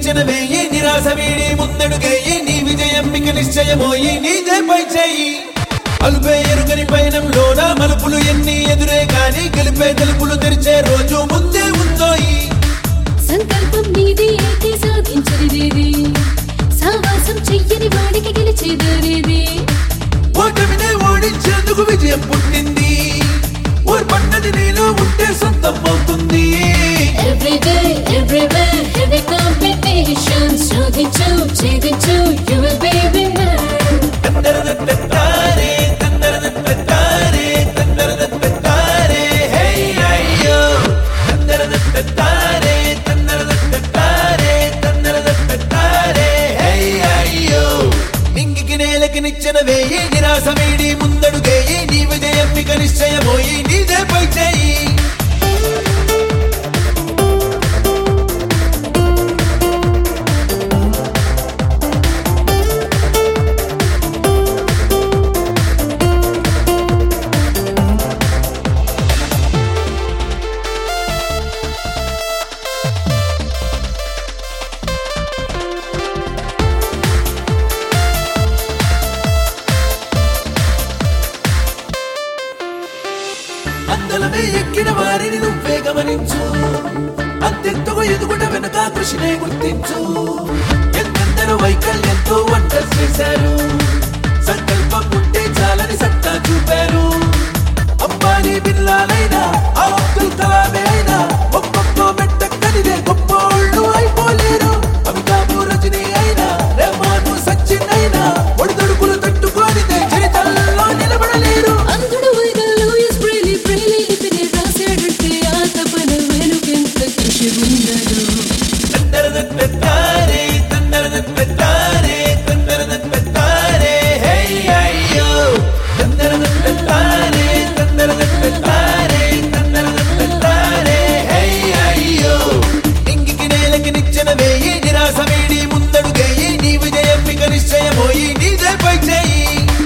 నిచ్చెన వేయి నిరాశ వీడి ముందడుగేయి నీ విజయం మిక నిశ్చయమోయి నీదే పై చేయి అలుపే ఎరుగని పయనంలోన మలుపులు ఎన్ని ఎదురే గాని గెలిపే తెలుపులు తెరిచే రోజు ముందే ఉందోయి సంకల్పం నీది అయితే సాధించలేదే సావాసం చెయ్యని వాడికి గెలిచేదనేది ఓటమినే ఓడించేందుకు విజయం పుట్టింది ఓర్పన్నది నీలో ఉంటే సొంతం అవుతుంది ఎవ్రీడే ఎవ్రీవేర్ హెవీ కాంపిటీషన్ సాధించు ఛేదించు యు విల్ బి విన్నర్ తందరదత్తత్తారే, తందరదత్తత్తారే, తందరదత్తత్తారే, హే అయ్యో. తందరదత్తత్తారే, తందరదత్తత్తారే, తందరదత్తత్తారే, హే అయ్యో. నింగికి నేలకి నిచ్చెన వేయి నిరాశ వీడి ముందడుగేయి నీ విజయం మిక నిశ్చయమోయి నీదే పై చేయి అందలమే ఎక్కిన వారిని నువ్వే గమనించు అంతెత్తుగా ఎదుగుట వెనక కృషినే గుర్తించు ఎందెందరో వైకల్యంతో వంట చేశారు సంకల్పం ఉంటే చాలని సత్తా చూపారు అంబానీ బిల్లాలైనా ఆ అబ్దుల్ కలామే అయినా ఒక్కొక్క మెట్ట కలిదే గొప్పోళ్ళు అయిపోలేరు అమితాబు రజనీ అయినా రెహమాను సచిన్ అయినా ఒడిదొడుకులు తట్టుకోనిదే చరిత్రలో నిలబడలేరు అందుడు వైగా లూయిస్ బ్రెయిలీ బ్రెయిలీ లిపిని రాశాడంటే ఆ తపన వెనుకెంత కృషి ఉండదు తందరదత్తత్తారే, తందరదత్తత్తారే, తందరదత్తత్తారే, హే అయ్యో. తందరదత్తత్తారే, తందరదత్తత్తారే, తందరదత్తత్తారే, హే అయ్యో. నింగికి నేలకి నిచ్చెన వేయి నిరాశ వీడి ముందడుగేయి నీ విజయం మిక నిశ్చయమోయి నీదే పై చేయి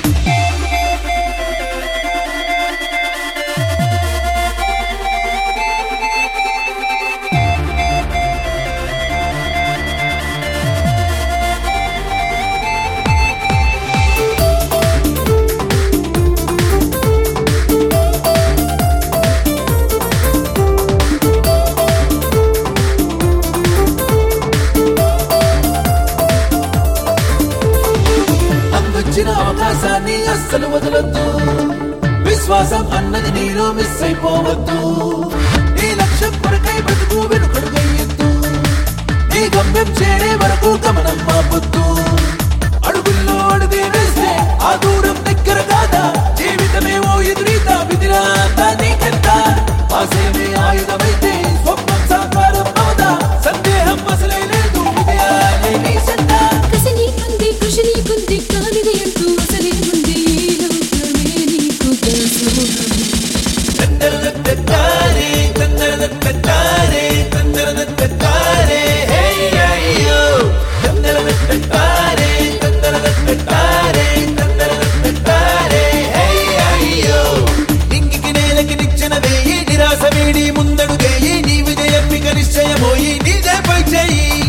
అందొచ్చిన అవకాశాన్ని అస్సలు వదలొద్దు విశ్వాసం అన్నది నీలో మిస్ అయిపోవద్దు నీ లక్ష్యం కొరకై బ్రతుకు వెనుకడుగయ్యొద్దు నీ గమ్యం చేరే వరకు గమనం మాపొద్దు అడుగుల్లో అడుగే వేస్తే ఆ దూరం దగ్గర కాదా జీవితమే ఓ ఎదురీత విధిరాత నీకెంత ఆశయమే ఆయుధమైతే స్వప్నం సాకారం అవదా సందేహం అసలే లేదు విజయాలే నీ సంత కసి నీకుంది కృషి నీకుంది కానిది అంటూ అసలే ఉంది ఈ లోకమే నీకు దాసోహం తందరదత్తత్తారే, తందరదత్తత్తారే, తందరదత్తత్తారే, హే అయ్యో. తందరదత్తత్తారే, తందరదత్తత్తారే, తందరదత్తత్తారే, హే అయ్యో. నింగికి నేలకి నిచ్చెన వేయి నిరాశ వీడి ముందడుగేయి నీ విజయం మిక నిశ్చయమోయి నీదే పై చేయి